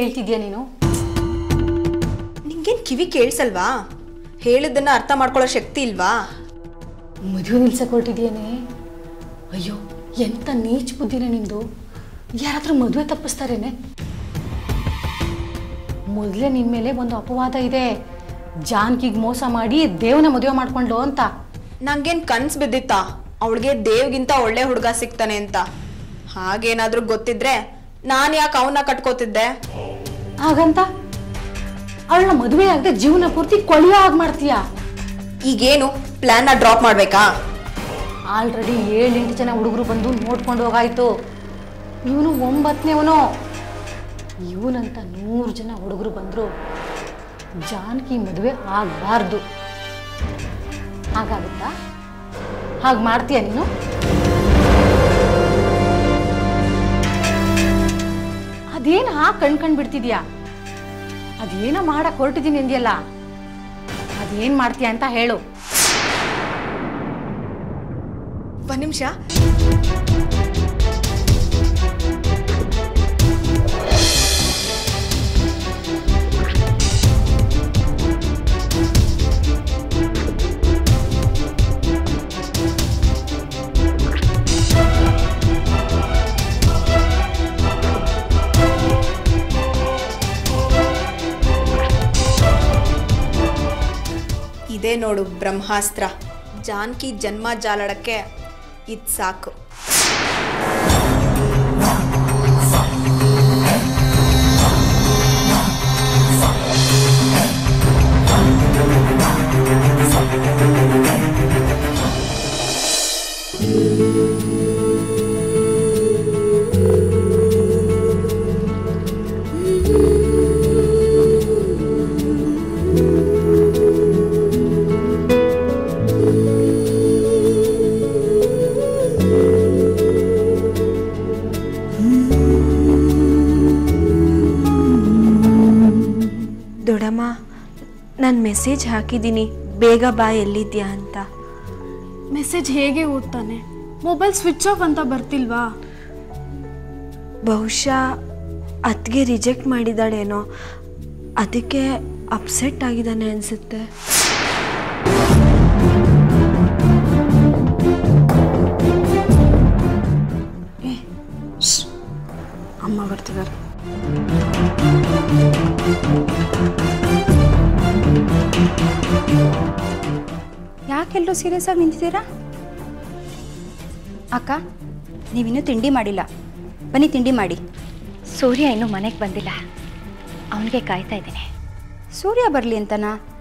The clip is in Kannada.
ಹೇಳ್ತಿದ್ಯಾ ನೀನು ನಿಂಗೇನು ಕಿವಿ ಕೇಳಿಸಲ್ವಾ ಹೇಳಿದ್ದನ್ನ ಅರ್ಥ ಮಾಡ್ಕೊಳ್ಳೋ ಶಕ್ತಿ ಇಲ್ವಾ ಮದುವೆ ನಿಲ್ಸಕ್ಕೆ ಹೊರಟಿದ್ಯೇನೆ ಅಯ್ಯೋ ಎಂತ ನೀಚ್ ಬುದ್ಧಿನೇ ನಿಂದು ಯಾರಾದ್ರೂ ಮದುವೆ ತಪ್ಪಿಸ್ತಾರೇನೆ ಮೊದಲೇ ನಿನ್ನ ಮೇಲೆ ಒಂದು ಅಪವಾದ ಇದೆ ಜಾನ್ಕಿಗೆ ಮೋಸ ಮಾಡಿ ದೇವನ ಮದುವೆ ಮಾಡ್ಕೊಂಡು ಅಂತ ನಂಗೇನ್ ಕನ್ಸ್ ಬಿದ್ದಿತ್ತಾ ಅವಳಿಗೆ ದೇವ್ಗಿಂತ ಒಳ್ಳೆ ಹುಡುಗ ಸಿಗ್ತಾನೆ ಅಂತ ಹಾಗೇನಾದ್ರೂ ಗೊತ್ತಿದ್ರೆ ನಾನು ಯಾಕೆ ಅವನ್ನ ಕಟ್ಕೋತಿದ್ದೆ ಹಾಗಂತ ಅವಳನ್ನ ಮದುವೆ ಆಗದೆ ಜೀವನ ಪೂರ್ತಿ ಕೊಳೆಯೋ ಆಗಿ ಮಾಡ್ತೀಯಾ ಈಗೇನು ಪ್ಲಾನ್ನ ಡ್ರಾಪ್ ಮಾಡ್ಬೇಕಾ ಆಲ್ರೆಡಿ ಏಳೆಂಟು ಜನ ಹುಡುಗರು ಬಂದು ನೋಡ್ಕೊಂಡು ಹೋಗಾಯ್ತು ಇವನು ಒಂಬತ್ತನೇವನು ಇವನಂತ ನೂರು ಜನ ಹುಡುಗರು ಬಂದರು ಜಾನಕಿ ಮದುವೆ ಆಗಬಾರ್ದು ಹಾಗಾಗುತ್ತಾ ಹಾಗೆ ಮಾಡ್ತೀಯ ನೀನು ಅದೇನು ಹಾಗೆ ಕಣ್ಕಂಡು ಬಿಡ್ತಿದ್ಯಾ ಅದೇನೋ ಮಾಡಕ್ಕೆ ಹೊರಟಿದ್ದೀನಿ ಅಂದ್ಯಲ್ಲ ಅದೇನು ಮಾಡ್ತೀಯ ಅಂತ ಹೇಳು ಒಂದ್ ನಿಮಿಷ ಇದೇ ನೋಡು ಬ್ರಹ್ಮಾಸ್ತ್ರ ಜಾನ್ಕಿ ಜನ್ಮ ಜಾಲಡಕ್ಕೆ ಇದು ಸಾಕು ದೊಡಮ್ಮ ನಾನು ಮೆಸೇಜ್ ಹಾಕಿದ್ದೀನಿ ಬೇಗ ಬಾ ಎಲ್ಲಿದ್ಯಾ ಅಂತ ಮೆಸೇಜ್ ಹೇಗೆ ಓದ್ತಾನೆ ಮೊಬೈಲ್ ಸ್ವಿಚ್ ಆಫ್ ಅಂತ ಬರ್ತಿಲ್ವಾ ಬಹುಶಃ ಅತ್ತಿಗೆ ರಿಜೆಕ್ಟ್ ಮಾಡಿದಾಳೇನೋ ಅದಕ್ಕೆ ಅಪ್ಸೆಟ್ ಆಗಿದ್ದಾನೆ ಅನಿಸುತ್ತೆ ಅಮ್ಮ ಬರ್ತಿದ್ದಾರೆ ಯಾಕೆಲ್ಲರೂ ಸೀರಿಯಸ್ ಆಗಿ ನಿಂತಿದ್ದೀರಾ ಅಕ್ಕ ನೀವಿನ್ನೂ ತಿಂಡಿ ಮಾಡಿಲ್ಲ ಬನ್ನಿ ತಿಂಡಿ ಮಾಡಿ ಸೂರ್ಯ ಇನ್ನೂ ಮನೆಗೆ ಬಂದಿಲ್ಲ ಅವನಿಗೆ ಕಾಯ್ತಾ ಇದ್ದೀನಿ ಸೂರ್ಯ ಬರಲಿ ಅಂತನಾ